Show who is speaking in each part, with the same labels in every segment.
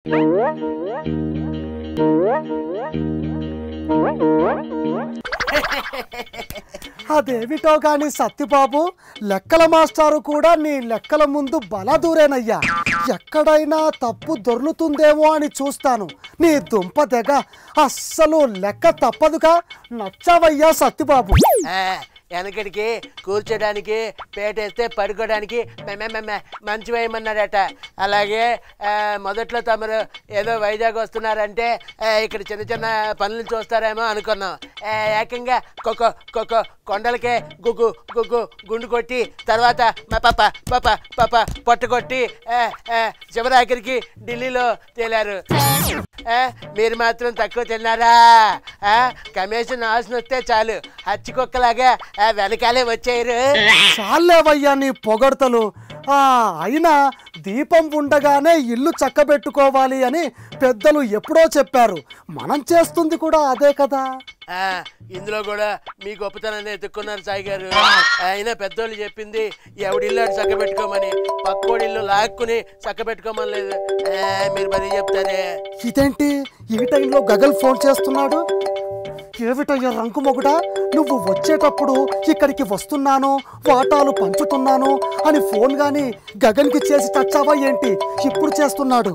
Speaker 1: అదేమిటో గాని సత్యబాబు లెక్కల మాస్టారు కూడా నీ లెక్కల ముందు బలదూరేనయ్యా ఎక్కడైనా తప్పు దొర్లుతుందేమో అని చూస్తాను నీ దుంప తెగ అస్సలు లెక్క తప్పదుగా నచ్చావయ్యా సత్యబాబు
Speaker 2: ఆ, వెనకడికి కూర్చోడానికి పేటేస్తే పడుకోవడానికి మె- మె- మె- మె- మంచి వేయమన్నాడట అలాగే ఆ, మొదట్లో తమరు ఏదో వైజాగ్ వస్తున్నారంటే ఆ, ఇక్కడ చిన్న చిన్న పనులు చూస్తారేమో అనుకున్నాం ఆ, ఏకంగా కొక్క కొక్క కొండలకే గుగ్గు గుగ్గు గుండు కొట్టి తర్వాత మా పాప పాప పాప పొట్ట కొట్టి ఆ, ఆ, చివరాఖరికి ఢిల్లీలో తేలారు ఆ, మీరు మాత్రం తక్కువ తిన్నారా ఆ, కమిషన్ ఆశను వస్తే చాలు హచ్చి కుక్కలాగా ఆ, వెనకాలే వచ్చారు
Speaker 1: చాలేవయ్యా నీ పొగడతలు ఆ అయినా దీపం ఉండగానే ఇల్లు చక్కబెట్టుకోవాలి అని పెద్దలు ఎప్పుడో చెప్పారు మనం చేస్తుంది కూడా అదే కదా
Speaker 2: ఆ, ఇందులో కూడా మీ గొప్పతనాన్ని ఎత్తుక్కున్నారు సాయి గారు అయినా పెద్దోళ్ళు చెప్పింది ఎవడిల్లు అటు చక్క పెట్టుకోమని పక్కోడిల్లు లాక్కుని చక్క పెట్టుకోమని లేదు ఆ, మీరు మరీ చెప్తారే
Speaker 1: ఇదేంటి ఈ టైంలో గగల్ ఫోన్ చేస్తున్నాడు ఏమిటయ్యా రంకు మొగుడా నువ్వు వచ్చేటప్పుడు ఇక్కడికి వస్తున్నాను వాటాలు పంచుతున్నాను అని ఫోన్ గాని గగన్కి చేసి చచ్చావా ఏంటి ఇప్పుడు చేస్తున్నాడు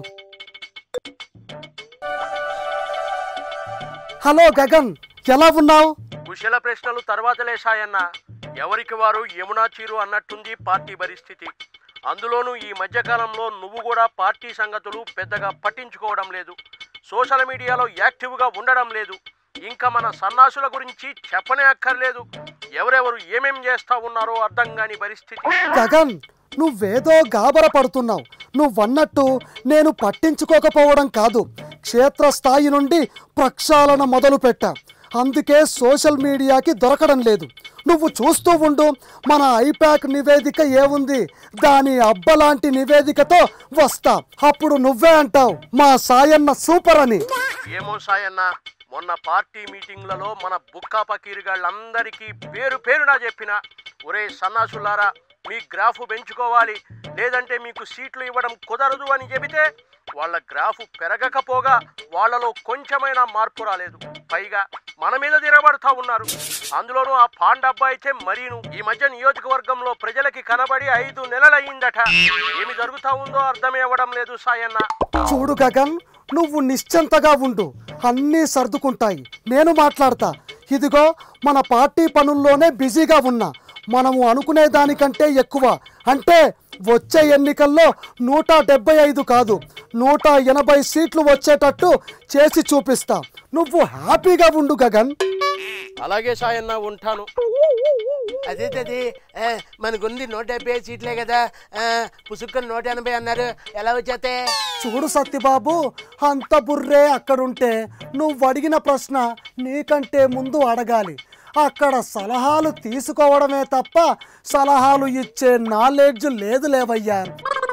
Speaker 1: హలో గగన్ ఎలా ఉన్నావు
Speaker 3: కుశల ప్రశ్నలు తర్వాత లేశాయన్న ఎవరికి వారు యమునా చీరు అన్నట్టుంది పార్టీ పరిస్థితి అందులోనూ ఈ మధ్యకాలంలో నువ్వు కూడా పార్టీ సంగతులు పెద్దగా పట్టించుకోవడం లేదు సోషల్ మీడియాలో యాక్టివ్గా ఉండడం లేదు ఇంకా మన సన్నాసుల గురించి చెప్పనే అక్కర్లేదు ఎవరెవరు ఏమేం చేస్తా ఉన్నారో అర్థం కాని పరిస్థితి
Speaker 1: గగన్ నువ్వేదో గాబర పడుతున్నావు నువ్వన్నట్టు నేను పట్టించుకోకపోవడం కాదు క్షేత్రస్థాయి నుండి ప్రక్షాళన మొదలు పెట్టా అందుకే సోషల్ మీడియాకి దొరకడం లేదు నువ్వు చూస్తూ ఉండు మన ఐపాక్ నివేదిక ఏముంది దాని అబ్బలాంటి నివేదికతో వస్తా అప్పుడు నువ్వే అంటావు మా సాయన్న సూపర్ అని
Speaker 3: ఏమో సాయన్న మొన్న పార్టీ మీటింగ్లలో మన బుక్కా పకీరుగాళ్ళందరికీ పేరు పేరునా చెప్పిన ఒరే సన్నాసులారా మీ గ్రాఫ్ పెంచుకోవాలి లేదంటే మీకు సీట్లు ఇవ్వడం కుదరదు అని చెబితే వాళ్ళ గ్రాఫ్ పెరగకపోగా వాళ్ళలో కొంచెమైనా మార్పు రాలేదు పైగా మన మీద తిరగబడతా ఉన్నారు అందులోనూ ఆ పాండబ్బా అయితే మరీను ఈ మధ్య నియోజకవర్గంలో ప్రజలకి కనబడి ఐదు నెలలయ్యిందట ఏమి జరుగుతా ఉందో అర్థమే అవ్వడం లేదు సాయన్న
Speaker 1: చూడు గగన్ నువ్వు నిశ్చింతగా ఉండు అన్నీ సర్దుకుంటాయి నేను మాట్లాడతా ఇదిగో మన పార్టీ పనుల్లోనే బిజీగా ఉన్నా మనము అనుకునే దానికంటే ఎక్కువ అంటే వచ్చే ఎన్నికల్లో నూట డెబ్బై ఐదు కాదు నూట ఎనభై సీట్లు వచ్చేటట్టు చేసి చూపిస్తా నువ్వు హ్యాపీగా ఉండు గగన్
Speaker 3: అలాగే సాయన్న ఉంటాను
Speaker 2: అదే అదే ఆ, మనకుంది నూట డెబ్బై ఐదు సీట్లే కదా ఆ, పుసుక్కని నూట ఎనభై అన్నారు ఎలా వచ్చేస్తే
Speaker 1: చూడు సత్యబాబు అంత బుర్రే అక్కడుంటే నువ్వు అడిగిన ప్రశ్న నీకంటే ముందు అడగాలి అక్కడ సలహాలు తీసుకోవడమే తప్ప సలహాలు ఇచ్చే నాలెడ్జ్ లేదు లేవయ్యా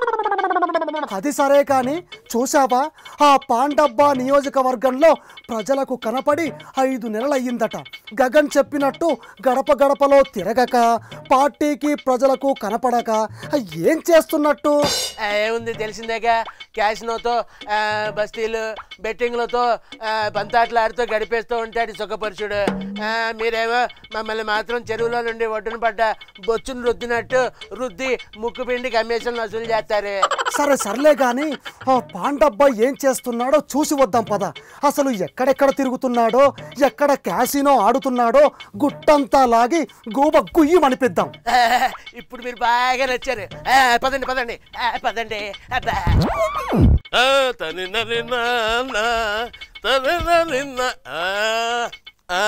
Speaker 1: అది సరే కానీ చూసావా ఆ పాండబ్బా నియోజకవర్గంలో ప్రజలకు కనపడి ఐదు నెలలయ్యిందట గగన్ చెప్పినట్టు గడప గడపలో తిరగక పార్టీకి ప్రజలకు కనపడక ఏం చేస్తున్నట్టు
Speaker 2: ఆ, ఏముంది తెలిసిందేగా క్యాసినోతో ఆ, బస్తీలు బెట్టింగ్లతో ఆ, బంతాట్లు ఆడుతూ గడిపేస్తూ ఉంటాడు సుఖపరుషుడు ఆ, మీరేమో మమ్మల్ని మాత్రం చెరువులో నుండి ఒడ్డున పడ్డ బొచ్చును రుద్దినట్టు రుద్ది ముక్కు పిండి కమిషన్ వసూలు చేస్తారు
Speaker 1: సరే సర్లే గాని ఆ పాండబ్బా ఏం చేస్తున్నాడో చూసి వద్దాం పద అసలు ఎక్కడెక్కడ తిరుగుతున్నాడో ఎక్కడ క్యాసినో ఆడుతున్నాడో గుట్టంతా లాగి గూబ గుయ్యి అనిపిద్దాం
Speaker 2: ఆ, ఇప్పుడు మీరు బాగా నచ్చారు ఆ, పదండి పదండి ఆ, పదండి అబ్బా.
Speaker 3: ఆ, తనిన నిన్న నా, తనిన నిన్న, ఆ, ఆ.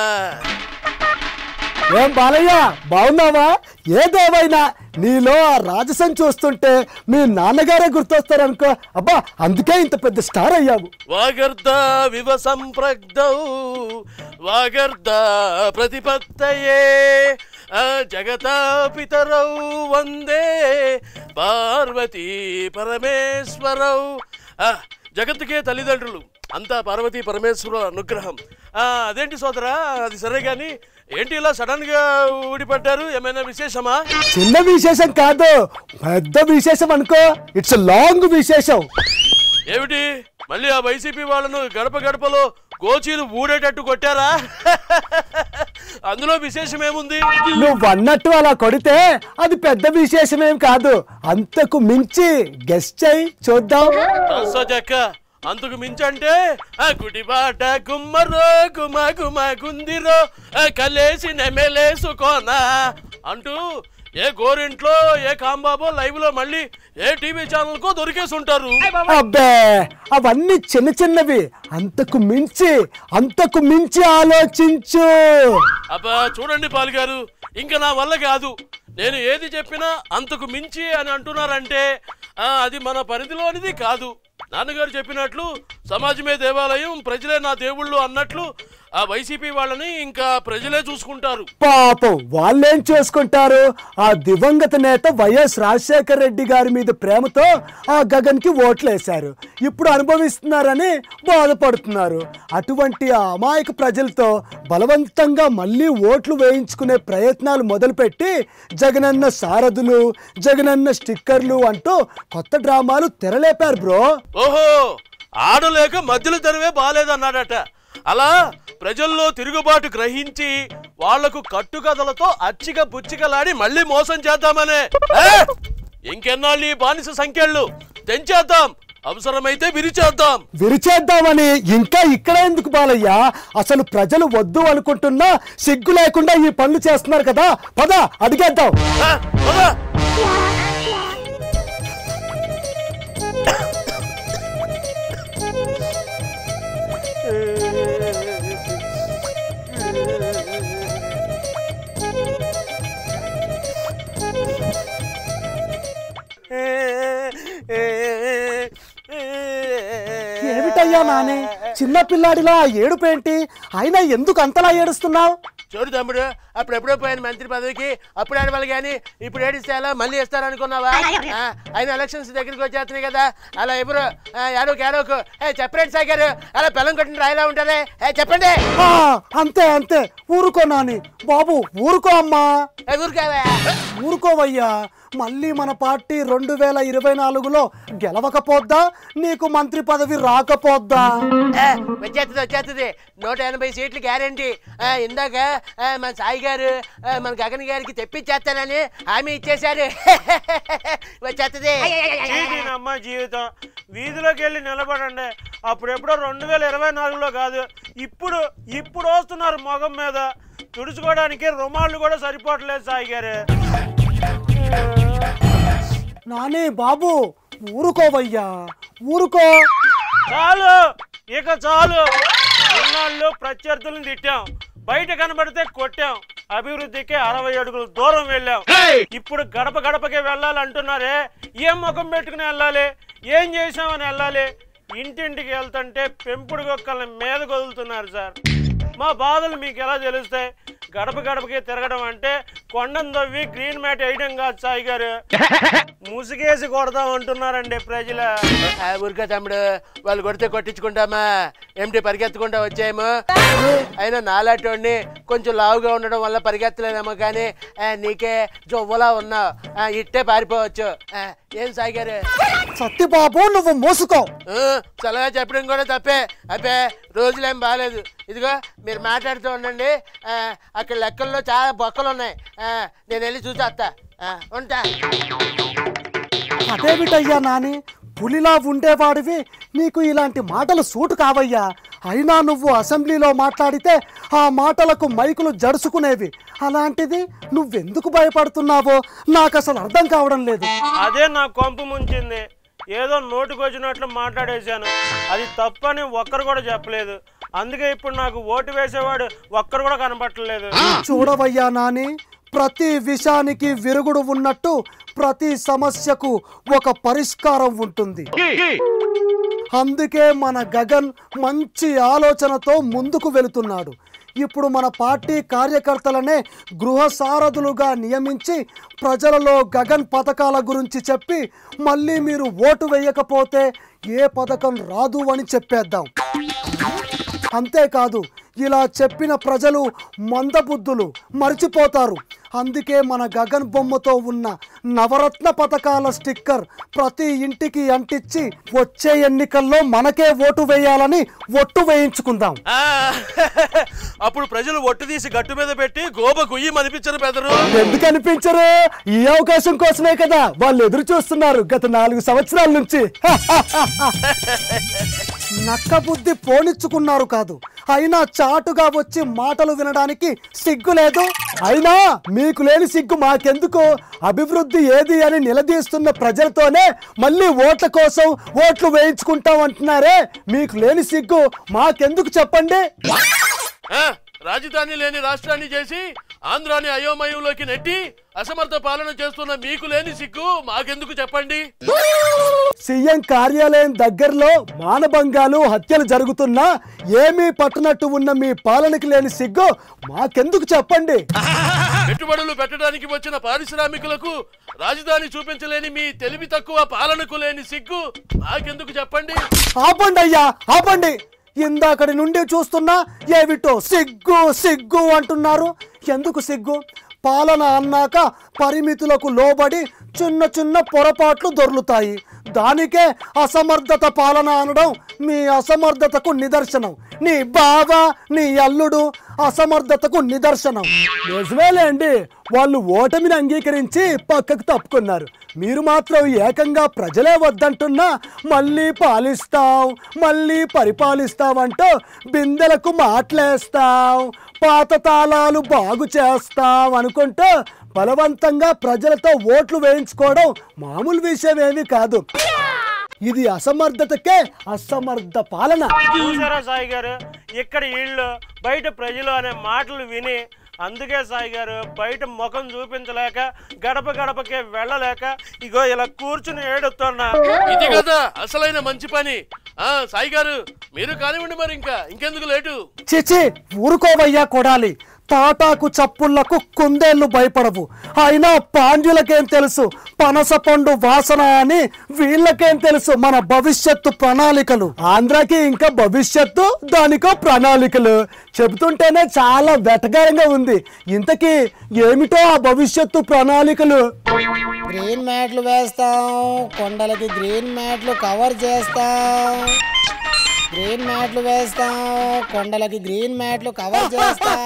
Speaker 1: ఏం బాలయ్య బాగున్నావా ఏదేమైనా నీలో ఆ రాజసం చూస్తుంటే మీ నాన్నగారే గుర్తొస్తారనుకో అబ్బా అందుకే ఇంత పెద్ద స్టార్ అయ్యావు
Speaker 3: వాగర్ధ వివ సంప్రగ్ధౌ వాగర్ధ ప్రతిపత్తయే ఆ, జగతా పితరౌ వందే పార్వతీ పరమేశ్వరౌ ఆ, జగత్తుకే తల్లిదండ్రులు అంతా పార్వతీ పరమేశ్వరుల అనుగ్రహం ఆ, అదేంటి సోదరా అది సరే కానీ ఏంటి ఇలా సడన్ గా ఊడిపడ్డారు ఏమైనా విశేషమా
Speaker 1: చిన్న విశేషం కాదు పెద్ద విశేషం అనుకో ఇట్స్ లాంగ్ విశేషం
Speaker 3: ఏమిటి మళ్ళీ ఆ వైసీపీ వాళ్ళను గడప గడపలో గోచీలు ఊడేటట్టు కొట్టారా అందులో విశేషం ఏముంది
Speaker 1: నువ్వు అన్నట్టు అలా కొడితే అది పెద్ద విశేషమేం కాదు అంతకు మించి గెస్ట్ అయి చూద్దాం
Speaker 3: చెక్క అంతకు మించంటే ఆ గుడిబాట గుమ్మరో గుమ గుమ గుందిరో ఆ కలేసి నెమెలేసుకోనా అంటూ ఏ గోరింట్లో ఏ కాంబాబో లైవ్ లో మళ్ళీ ఏ టీవీ ఛానల్ కో దొరికేసి ఉంటారు
Speaker 1: అబ్బే అవన్నీ చిన్న చిన్నవి అంతకు మించి అంతకు మించి ఆలోచించు
Speaker 3: అబ్బా చూడండి పాలుగారు ఇంకా నా వల్ల కాదు నేను ఏది చెప్పినా అంతకు మించి అని అంటున్నారంటే ఆ, అది మన పరిధిలోనిది కాదు నాన్నగారు చెప్పినట్లు సమాజమే దేవాలయం ప్రజలే నా దేవుళ్ళు అన్నట్లు ఆ వైసీపీ వాళ్ళని ఇంకా ప్రజలే చూసుకుంటారు
Speaker 1: పాపం వాళ్ళేం చేసుకుంటారు ఆ దివంగత నేత వైఎస్ రాజశేఖర రెడ్డి గారి మీద ప్రేమతో ఆ గగన్ కి ఓట్లేశారు ఇప్పుడు అనుభవిస్తున్నారని బాధపడుతున్నారు అటువంటి ఆ అమాయక ప్రజలతో బలవంతంగా మళ్ళీ ఓట్లు వేయించుకునే ప్రయత్నాలు మొదలుపెట్టి జగనన్న సారథులు జగనన్న స్టిక్కర్లు అంటూ కొత్త డ్రామాలు తెరలేపారు బ్రో
Speaker 3: ఓహో ఆడలేక మధ్యలో తెరవే బాలేదన్నాడట అలా ప్రజల్లో తిరుగుబాటు గ్రహించి వాళ్లకు కట్టుకథలతో అచ్చిక బుచ్చికలాడి మళ్ళీ మోసం చేద్దామనే ఏ? ఇంకెన్నాళ్ళు ఈ బానిస సంఖ్యలు తెంచేద్దాం అవసరమైతే విరిచేద్దాం
Speaker 1: విరిచేద్దామని ఇంకా ఇక్కడ ఎందుకు బాలయ్యా అసలు ప్రజలు వద్దు అనుకుంటున్నా సిగ్గు లేకుండా ఈ పనులు చేస్తున్నారు కదా పద అడిగేద్దాం
Speaker 3: ఆ, పద.
Speaker 1: ఏమిటయ్యా నాని చిన్న పిల్లాడిలా ఆ ఏడుపేంటి అయినా ఎందుకు అంతలా ఏడుస్తున్నావు
Speaker 2: చూడు తమ్ముడు అప్పుడు ఎప్పుడో పోయిన మంత్రి పదవికి అప్పుడు ఆడవాళ్ళు కానీ ఇప్పుడు ఏడిస్తే అలా మళ్ళీ ఇస్తారనుకున్నావా ఆ, అయినా ఎలక్షన్స్ దగ్గరికి వచ్చేస్తున్నాయి కదా అలా ఎవరు ఏడోకు ఏడోకు ఏ చెప్పరేంటి సాగారు అలా పిల్లం కొట్టిన రాయిలా ఉంటారే ఏ చెప్పండి
Speaker 1: ఆ, అంతే అంతే ఊరుకో నాని బాబు ఊరుకో అమ్మా
Speaker 2: ఏ ఊరుకోవా
Speaker 1: ఊరుకోవయ్యా మళ్ళీ మన పార్టీ రెండు వేల ఇరవై నాలుగులో గెలవకపోద్దా నీకు మంత్రి పదవి రాకపోద్దా
Speaker 2: ఏ, వచ్చేస్తుంది వచ్చేస్తుంది నూట ఎనభై సీట్లు గ్యారంటీ ఇందాక ఆ, మన సాయి గారు ఆ, మన గగన్ గారికి తెప్పించేస్తానని హామీ ఇచ్చేశారు వచ్చేస్తుంది
Speaker 4: అమ్మ జీవితం వీధిలోకి వెళ్ళి నిలబడండి అప్పుడెప్పుడో రెండు వేల ఇరవై నాలుగులో కాదు ఇప్పుడు ఇప్పుడు వస్తున్నారు మొగం మీద తుడుచుకోవడానికి రుమాళ్ళు కూడా సరిపోవట్లేదు సాయి గారు
Speaker 1: నాని బాబు ఊరుకోవయ్యా ఊరుకో
Speaker 4: చాలు ఇక చాలు ఇన్నాళ్ళు ప్రత్యర్థులను తిట్టాం బయట కనబడితే కొట్టాం అభివృద్ధికి అరవై అడుగులు దూరం వెళ్ళాం ఇప్పుడు గడప గడపకే వెళ్ళాలంటున్నారే ఏం ముఖం పెట్టుకుని వెళ్ళాలి ఏం చేసామని వెళ్ళాలి ఇంటింటికి వెళ్తుంటే పెంపుడు కుక్కల్ని మీద వదులుతున్నారు సార్ మా బాధలు మీకు ఎలా తెలుస్తాయి గడప గడపకి తిరగడం అంటే కొండను తవ్వి గ్రీన్ మ్యాట్ వేయడం కాదు సాయి గారు ముసుగేసి కొడదాం అంటున్నారండి ప్రజల
Speaker 2: ఆ, ఊరుకో తమ్ముడు వాళ్ళు కొడితే కొట్టించుకుంటామా ఏమిటి పరిగెత్తకుండా వచ్చాయేమో అయినా నాలాంటి కొంచెం లావుగా ఉండడం వల్ల పరిగెత్తలేదేమో కానీ ఆ, నీకే జొవ్వలా ఉన్నావు ఆ, ఇట్టే పారిపోవచ్చు ఆ, ఏం సాగారు
Speaker 1: సత్యబాబు నువ్వు మూసుకో
Speaker 2: చల్లగా చెప్పడం కూడా తప్పే అబ్బే రోజులేం బాగాలేదు ఇదిగో మీరు మాట్లాడుతూ ఉండండి ఆ, అక్కడ లెక్కల్లో చాలా బొక్కలు ఉన్నాయి ఆ, నేను వెళ్ళి చూసి వస్తా ఆ, ఉంటా
Speaker 1: అదేమిటయ్యా నాని పులిలా ఉండేవాడివి నీకు ఇలాంటి మాటలు సూటు కావయ్యా అయినా నువ్వు అసెంబ్లీలో మాట్లాడితే ఆ మాటలకు మైకులు జడుచుకునేవి అలాంటిది నువ్వెందుకు భయపడుతున్నావో నాకు అసలు అర్థం కావడం లేదు
Speaker 4: అదే నా కొంపు ముంచింది ఏదో నోటికి వచ్చినట్లు మాట్లాడేశాను అది తప్పని ఒక్కరు కూడా చెప్పలేదు అందుకే ఇప్పుడు నాకు ఓటు వేసేవాడు ఒక్కరు కూడా కనపట్టలేదు
Speaker 1: చూడవయ్యా నాని ప్రతి విషయానికి విరుగుడు ఉన్నట్టు ప్రతి సమస్యకు ఒక పరిష్కారం ఉంటుంది అందుకే మన గగన్ మంచి ఆలోచనతో ముందుకు వెళుతున్నాడు ఇప్పుడు మన పార్టీ కార్యకర్తలనే గృహ సారథులుగా నియమించి ప్రజలలో గగన్ పథకాల గురించి చెప్పి మళ్ళీ మీరు ఓటు వేయకపోతే ఏ పథకం రాదు అని చెప్పేద్దాం అంతేకాదు ఇలా చెప్పిన ప్రజలు మందబుద్ధులు మర్చిపోతారు అందుకే మన గగన్ బొమ్మతో ఉన్న నవరత్న పథకాల స్టిక్కర్ ప్రతి ఇంటికి అంటించి వచ్చే ఎన్నికల్లో మనకే ఓటు వేయాలని ఒట్టు వేయించుకుందాం
Speaker 3: ఆ, అప్పుడు ప్రజలు ఒట్టు తీసి గట్టు మీద పెట్టి గోబ గుయ్యి మనిపించరు బెదరు
Speaker 1: ఎందుకు అనిపించరు ఈ అవకాశం కోసమే కదా వాళ్ళు ఎదురు చూస్తున్నారు గత నాలుగు సంవత్సరాల నుంచి నక్క బుద్ధి పోనిచ్చుకున్నారు కాదు అయినా చాటుగా వచ్చి మాటలు వినడానికి సిగ్గు లేదు అయినా మీకు లేని సిగ్గు మాకెందుకు అభివృద్ధి ఏది అని నిలదీస్తున్న ప్రజలతోనే మళ్ళీ ఓట్ల కోసం ఓట్లు వేయించుకుంటాం అంటున్నారే మీకు లేని సిగ్గు మాకెందుకు చెప్పండి
Speaker 3: ఆ, రాజధాని లేని రాష్ట్రాన్ని చేసి ఆంధ్రాని అయోమయంలోకి నెట్టి అసమర్థ పాలన చేస్తున్న మీకు లేని సిగ్గు మాకెందుకు చెప్పండి
Speaker 1: సీఎం కార్యాలయం దగ్గరలో మానభంగాలు హత్యలు జరుగుతున్నా ఏమీ పట్టనట్టు ఉన్న మీ పాలనకి లేని సిగ్గు మాకెందుకు చెప్పండి
Speaker 3: పెట్టుబడులు పెట్టడానికి వచ్చిన పారిశ్రామికులకు రాజధాని చూపించలేని మీ తెలివి తక్కువ పాలనకు లేని సిగ్గు మాకెందుకు చెప్పండి
Speaker 1: ఆపండి అయ్యా ఆపండి ఇందాకటి నుండి చూస్తున్నా ఏమిటో సిగ్గు సిగ్గు అంటున్నారు ఎందుకు సిగ్గు పాలన అన్నాక పరిమితులకు లోబడి చిన్న చిన్న పొరపాట్లు దొర్లుతాయి దానికే అసమర్థత పాలన అనడం మీ అసమర్థతకు నిదర్శనం నీ బావ నీ అల్లుడు అసమర్థతకు నిదర్శనం నిజమేలేండి వాళ్ళు ఓటమిని అంగీకరించి పక్కకు తప్పుకున్నారు మీరు మాత్రం ఏకంగా ప్రజలే వద్దంటున్నా మళ్ళీ పాలిస్తాం మళ్ళీ పరిపాలిస్తామంటూ బిందెలకు మాట్లేస్తాం పాత తాళాలు బాగు చేస్తాం అనుకుంటూ బలవంతంగా ప్రజలతో ఓట్లు వేయించుకోవడం మామూలు విషయం ఏమీ కాదు ఇది అసమర్థతకే అసమర్థ పాలన
Speaker 4: చూసారా సాయి గారు ఇక్కడ వీళ్ళు బయట ప్రజలు అనే మాటలు విని అందుకే సాయి గారు బయట ముఖం చూపించలేక గడప గడపకే వెళ్ళలేక ఇగో ఇలా కూర్చుని ఏడుతున్నా
Speaker 3: ఇది కదా అసలైన మంచి పని ఆ సాయి గారు మీరు కానివ్వండి మరి ఇంకా ఇంకెందుకు లేటు
Speaker 1: చిచి ఊరుకోవయ్యా కొడాలి తాటాకు చప్పుళ్లకు కుందేళ్లు భయపడవు అయినా పాండ్యులకేం తెలుసు పనస పండు వాసన అని వీళ్ళకేం తెలుసు మన భవిష్యత్తు ప్రణాళికలు ఆంధ్రాకి ఇంకా భవిష్యత్తు దానికో ప్రణాళికలు చెబుతుంటేనే చాలా వెటకారంగా ఉంది ఇంతకీ ఏమిటో ఆ భవిష్యత్తు ప్రణాళికలు
Speaker 5: గ్రీన్ మ్యాట్లు వేస్తాం కొండలకి గ్రీన్ మ్యాట్లు కవర్ చేస్తాం గ్రీన్ మ్యాట్లు వేస్తాం కొండలకి గ్రీన్ మ్యాట్లు కవర్ చేస్తాం